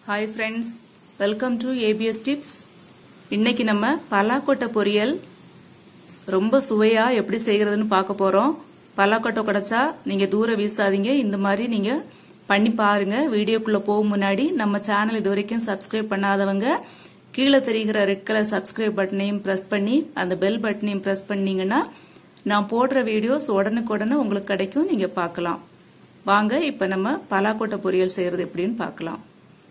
hi friends welcome to ABS tips இன்னைக்கு நம்ம பலாக்கொட்டை பொரியல் ரொம்ப சுவையா எப்படி செய்கிறதுன்னு பார்க்க போறோம் பலாக்கொட்டை கிடைச்சா நீங்க தூர வீசாதீங்க இந்த மாதிரி நீங்க பண்ணி பாருங்க வீடியோக்குள்ள போகும் முன்னாடி நம்ம சேனல் இது வரைக்கும் சப்ஸ்கிரைப் பண்ணாதவங்க கீழே தெரிகிற ரெட் கலர் சப்ஸ்கிரைப் பட்டனையும் பிரஸ் பண்ணி அந்த பெல் பட்டனையும் பிரஸ் பண்ணீங்கன்னா நான் போடுற வீடியோஸ் உடனுக்குடனே உங்களுக்கு கிடைக்கும் நீங்க பார்க்கலாம் வாங்க இப்ப நம்ம பலாக்கொட்டை பொரியல் செய்யறது எப்படின்னு பார்க்கலாம்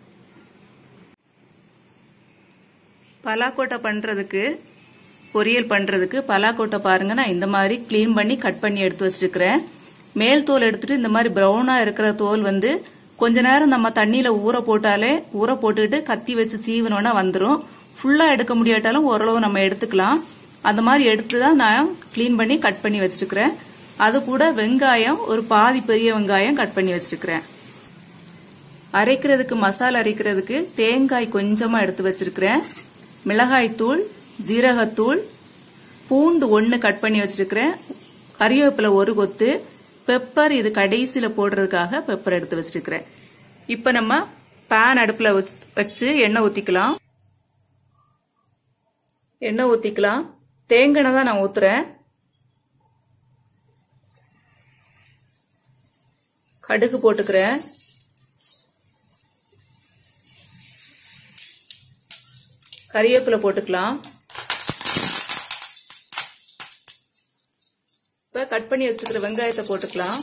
பலாக்கொட்டை பண்றதுக்கு பொரியல் பண்றதுக்கு பலாக்கொட்டை பாருங்க நான் இந்த மாதிரி க்ளீன் பண்ணி கட் பண்ணி எடுத்து வச்சிருக்கிறேன் மேல் தோல் எடுத்துட்டு இந்த மாதிரி ப்ரௌனா இருக்கிற தோல் வந்து கொஞ்ச நேரம் நம்ம தண்ணியில ஊற போட்டாலே ஊற போட்டுட்டு கத்தி வச்சு சீவனோன்னா வந்துடும் ஃபுல்லா எடுக்க முடியாட்டாலும் ஓரளவு நம்ம எடுத்துக்கலாம் அந்த மாதிரி எடுத்து தான் நான் க்ளீன் பண்ணி கட் பண்ணி வச்சிருக்கிறேன் அது கூட வெங்காயம் ஒரு பாதி பெரிய வெங்காயம் கட் பண்ணி வச்சிருக்கிறேன் அரைக்கிறதுக்கு மசாலா அரைக்கிறதுக்கு தேங்காய் கொஞ்சமா எடுத்து வச்சிருக்கிறேன் மிளகாய் தூள் ஜீரகத்தூள் பூண்டு ஒன்று கட் பண்ணி வச்சிருக்கிறேன் கறிவேப்பிலை ஒரு கொத்து பெப்பர் இது கடைசியில் போடுறதுக்காக பெப்பர் எடுத்து வச்சிருக்கிறேன் இப்போ நம்ம பேன் அடுப்பில் வச்சு எண்ணெய் ஊற்றிக்கலாம் எண்ணெய் ஊற்றிக்கலாம் தேங்காய் தான் நான் ஊற்றுறேன் கடுகு போட்டுக்கிறேன் கறிவேப்பிலை போட்டுக்கலாம் இப்போ கட் பண்ணி வச்சிருக்கிற வெங்காயத்தை போட்டுக்கலாம்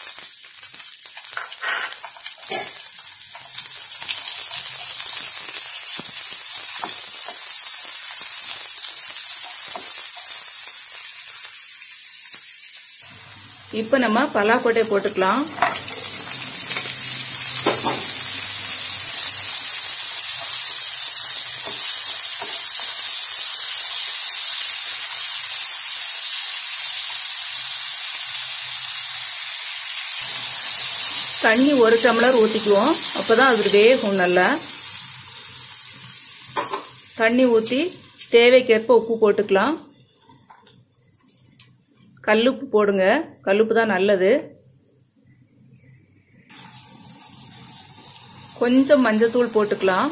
இப்போ நம்ம பலாக்கொட்டையை போட்டுக்கலாம் தண்ணி ஒரு டம்ளர் ஊற்றிக்குவோம் அப்போதான் அது வேகும் நல்லா தண்ணி ஊற்றி தேவைக்கேற்ப உப்பு போட்டுக்கலாம் கல்லுப்பு போடுங்க கல்லுப்பு தான் நல்லது கொஞ்சம் மஞ்சத்தூள் போட்டுக்கலாம்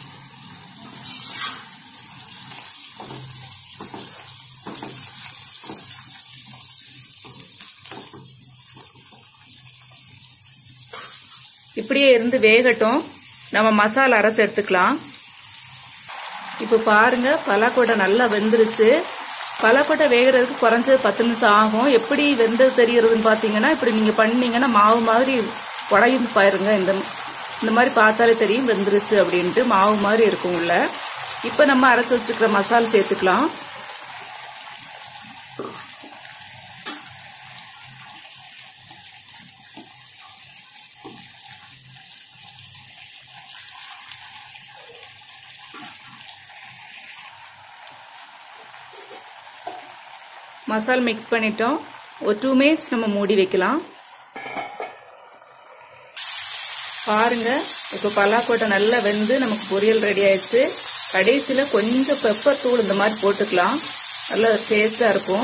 இப்படியே இருந்து வேகட்டும் நம்ம மசாலா அரைச்சு எடுத்துக்கலாம் இப்போ பாருங்க பலாக்கொட்டை நல்லா வெந்துருச்சு பலாக்கொட்டை வேகிறதுக்கு குறைஞ்சது பத்து நிமிஷம் ஆகும் எப்படி வெந்தது தெரியறதுன்னு பார்த்தீங்கன்னா இப்படி நீங்கள் பண்ணீங்கன்னா மாவு மாதிரி உடையும் பாருங்க இந்த இந்த மாதிரி பார்த்தாலே தெரியும் வெந்துருச்சு அப்படின்ட்டு மாவு மாதிரி இருக்கும் உள்ள இப்போ நம்ம அரைச்சி வச்சுருக்கிற மசாலா சேர்த்துக்கலாம் மசால் மிக்ஸ் பண்ணிட்டோம் ஒரு டூ மினிட்ஸ் நம்ம மூடி வைக்கலாம் பாருங்க இப்போ பலாக்கொட்டை நல்லா வெந்து நமக்கு பொரியல் ரெடி ஆயிடுச்சு கடைசியில் கொஞ்சம் பெப்பர் தூள் இந்த மாதிரி போட்டுக்கலாம் நல்லா டேஸ்டாக இருக்கும்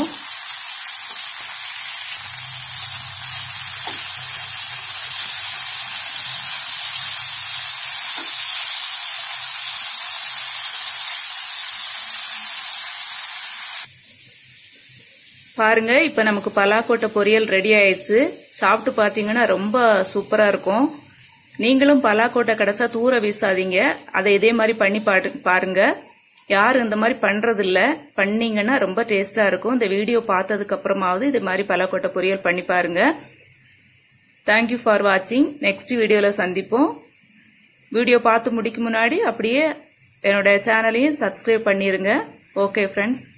பாருங்க இப்ப நமக்கு பலாக்கொட்டை பொரியல் ரெடி ஆயிடுச்சு சாப்பிட்டு பாத்தீங்கன்னா ரொம்ப சூப்பரா இருக்கும் நீங்களும் பலாக்கொட்டை கிடைச்சா தூர வீசாதீங்க அதை இதே மாதிரி பண்ணி பாருங்க யாரும் இந்த மாதிரி பண்றது இல்ல பண்ணீங்கன்னா ரொம்ப டேஸ்டா இருக்கும் இந்த வீடியோ பார்த்ததுக்கு அப்புறமாவது இது மாதிரி பலாக்கொட்டை பொரியல் பண்ணி பாருங்க தேங்க்யூ ஃபார் வாட்சிங் நெக்ஸ்ட் வீடியோல சந்திப்போம் வீடியோ பார்த்து முடிக்கும் முன்னாடி அப்படியே என்னோட சேனலையும் சப்ஸ்கிரைப் பண்ணிருங்க ஓகே ஃப்ரெண்ட்ஸ்